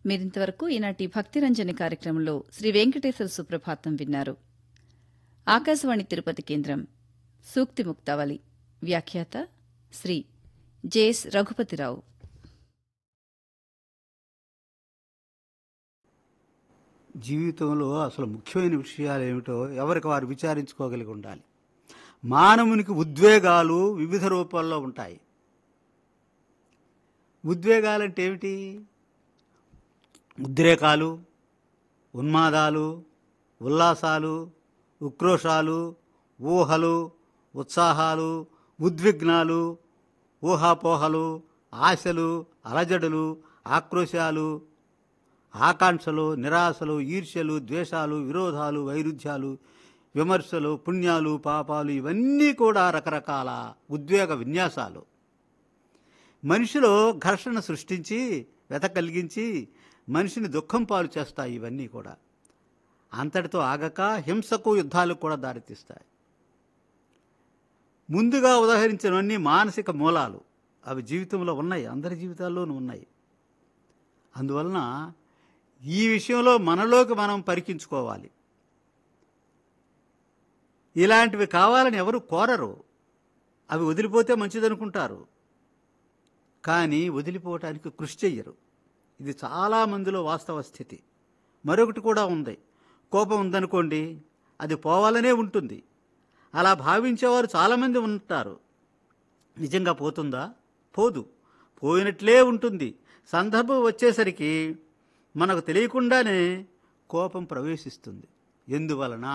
మీరింతవరకు ఈనాటి భక్తిరంజని కార్యక్రమంలో శ్రీ వెంకటేశ్వర సుప్రభాతం విన్నారు ఆకాశవాణి తిరుపతి కేంద్రం సూక్తి ముక్తావళి వ్యాఖ్యాత శ్రీ జెఎస్ రఘుపతిరావు జీవితంలో అసలు ముఖ్యమైన విషయాలు ఏమిటో ఎవరికి వారు విచారించుకోగలిగి ఉండాలి మానవునికి ఉద్వేగాలు వివిధ రూపాల్లో ఉంటాయి ఉద్వేగాలంటే ఏమిటి ఉద్రేకాలు ఉన్మాదాలు ఉల్లాసాలు ఉక్రోషాలు ఊహలు ఉత్సాహాలు ఉద్విగ్నాలు ఊహాపోహలు ఆశలు అలజడులు ఆక్రోశాలు ఆకాంక్షలు నిరాశలు ఈర్ష్యలు ద్వేషాలు విరోధాలు వైరుధ్యాలు విమర్శలు పుణ్యాలు పాపాలు ఇవన్నీ కూడా రకరకాల ఉద్వేగ విన్యాసాలు మనిషిలో ఘర్షణ సృష్టించి వెత కలిగించి మనిషిని దుఃఖం పాలు చేస్తాయి ఇవన్నీ కూడా అంతటితో ఆగక హింసకు యుద్ధాలకు కూడా దారితీస్తాయి ముందుగా ఉదాహరించినవన్నీ మానసిక మూలాలు అవి జీవితంలో ఉన్నాయి అందరి జీవితాల్లోనూ ఉన్నాయి అందువలన ఈ విషయంలో మనలోకి మనం పరికించుకోవాలి ఇలాంటివి కావాలని ఎవరు కోరరు అవి వదిలిపోతే మంచిదనుకుంటారు కానీ వదిలిపోవటానికి కృషి చెయ్యరు ఇది చాలా మందిలో వాస్తవ స్థితి మరొకటి కూడా ఉంది కోపం ఉందనుకోండి అది పోవాలనే ఉంటుంది అలా భావించేవారు చాలామంది ఉంటారు నిజంగా పోతుందా పోదు పోయినట్లే ఉంటుంది సందర్భం వచ్చేసరికి మనకు తెలియకుండానే కోపం ప్రవేశిస్తుంది ఎందువలన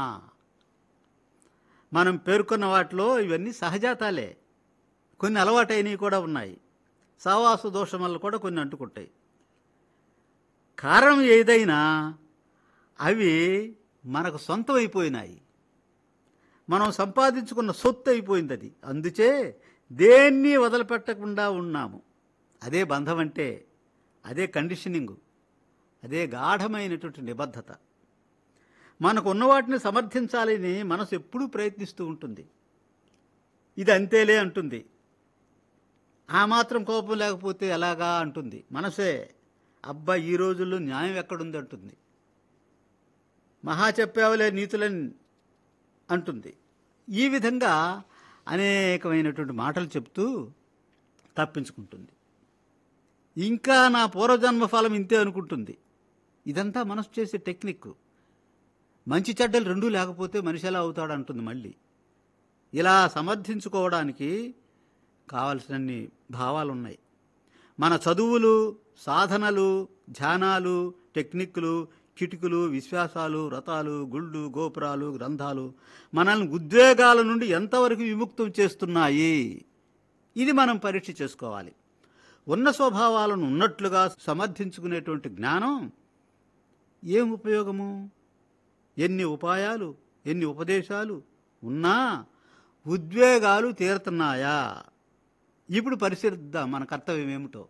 మనం పేర్కొన్న వాటిలో ఇవన్నీ సహజాతాలే కొన్ని అలవాటైనవి కూడా ఉన్నాయి సావాస దోషం వల్ల కూడా కొన్ని అంటుకుంటాయి కారణం ఏదైనా అవి మనకు సొంతం అయిపోయినాయి మనం సంపాదించుకున్న సొత్తు అయిపోయింది అది అందుచే దేన్ని వదిలిపెట్టకుండా ఉన్నాము అదే బంధం అంటే అదే కండిషనింగు అదే గాఢమైనటువంటి నిబద్ధత మనకు ఉన్న వాటిని సమర్థించాలని మనసు ఎప్పుడూ ప్రయత్నిస్తూ ఉంటుంది ఇది అంతేలే అంటుంది ఆ మాత్రం కోపం లేకపోతే ఎలాగా అంటుంది మనసే అబ్బా ఈ రోజుల్లో న్యాయం ఎక్కడుంది అంటుంది మహా చెప్పావులే నీతులని అంటుంది ఈ విధంగా అనేకమైనటువంటి మాటలు చెప్తూ తప్పించుకుంటుంది ఇంకా నా పూర్వజన్మ ఫలం ఇంతే అనుకుంటుంది ఇదంతా మనసు చేసే టెక్నిక్ మంచి చెడ్డలు రెండూ లేకపోతే మనిషి ఎలా అవుతాడు అంటుంది మళ్ళీ ఇలా సమర్థించుకోవడానికి కావలసినన్ని భావాలు ఉన్నాయి మన చదువులు సాధనలు ధ్యానాలు టెక్నిక్లు కిటికలు విశ్వాసాలు వ్రతాలు గుళ్ళు గోపురాలు గ్రంథాలు మనల్ని ఉద్వేగాల నుండి ఎంతవరకు విముక్తం చేస్తున్నాయి ఇది మనం పరీక్ష చేసుకోవాలి ఉన్న స్వభావాలను ఉన్నట్లుగా సమర్థించుకునేటువంటి జ్ఞానం ఏం ఉపయోగము ఎన్ని ఉపాయాలు ఎన్ని ఉపదేశాలు ఉన్నా ఉద్వేగాలు తీరుతున్నాయా ఇప్పుడు పరిశీలిద్దాం మన కర్తవ్యం ఏమిటో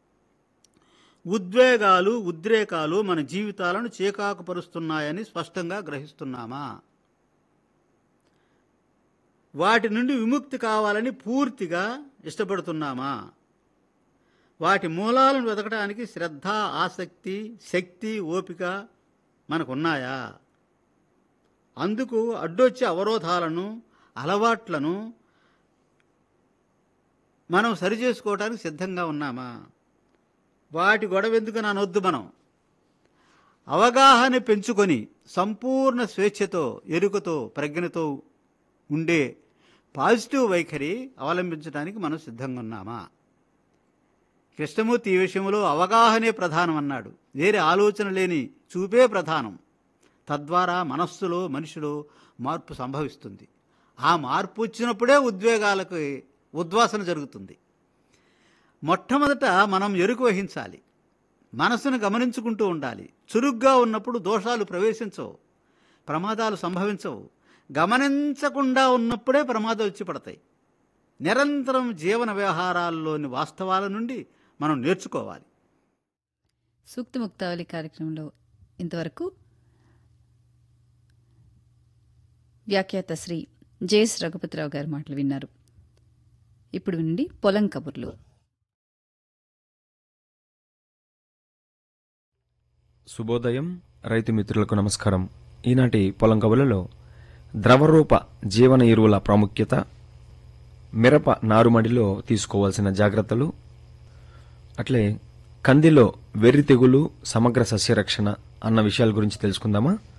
ఉద్వేగాలు ఉద్రేకాలు మన జీవితాలను చీకాకుపరుస్తున్నాయని స్పష్టంగా గ్రహిస్తున్నామా వాటి నుండి విముక్తి కావాలని పూర్తిగా ఇష్టపడుతున్నామా వాటి మూలాలను వెతకడానికి శ్రద్ధ ఆసక్తి శక్తి ఓపిక మనకున్నాయా అందుకు అడ్డొచ్చే అవరోధాలను అలవాట్లను మనం సరిచేసుకోవడానికి సిద్ధంగా ఉన్నామా వాటి గొడవ ఎందుకు అనొద్దు మనం అవగాహన పెంచుకొని సంపూర్ణ స్వేచ్ఛతో ఎరుకతో ప్రజ్ఞతో ఉండే పాజిటివ్ వైఖరి అవలంబించడానికి మనం సిద్ధంగా ఉన్నామా కృష్ణమూర్తి ఈ విషయంలో అవగాహనే ప్రధానం అన్నాడు వేరే ఆలోచన లేని చూపే ప్రధానం తద్వారా మనస్సులో మనిషిలో మార్పు సంభవిస్తుంది ఆ మార్పు వచ్చినప్పుడే ఉద్వేగాలకు ఉద్వాసన జరుగుతుంది మొట్టమొదట మనం ఎరుకు వహించాలి మనసును గమనించుకుంటూ ఉండాలి చురుగ్గా ఉన్నప్పుడు దోషాలు ప్రవేశించవు ప్రమాదాలు సంభవించవు గమనించకుండా ఉన్నప్పుడే ప్రమాదాలు వచ్చి పడతాయి నిరంతరం జీవన వ్యవహారాల్లోని వాస్తవాల నుండి మనం నేర్చుకోవాలి సూక్తి ముక్తావళి కార్యక్రమంలో ఇంతవరకు వ్యాఖ్యాత శ్రీ జెఎస్ రఘుపతిరావు గారి మాటలు విన్నారు ఇప్పుడు వినండి పొలం కబుర్లు శుభోదయం రైతు మిత్రులకు నమస్కారం ఈనాటి పొలం కవులలో ద్రవరూప జీవన ఎరువుల ప్రాముఖ్యత మిరప నారుమడిలో తీసుకోవాల్సిన జాగ్రత్తలు అట్లే కందిలో వెర్రి తెగులు సమగ్ర సస్యరక్షణ అన్న విషయాల గురించి తెలుసుకుందామా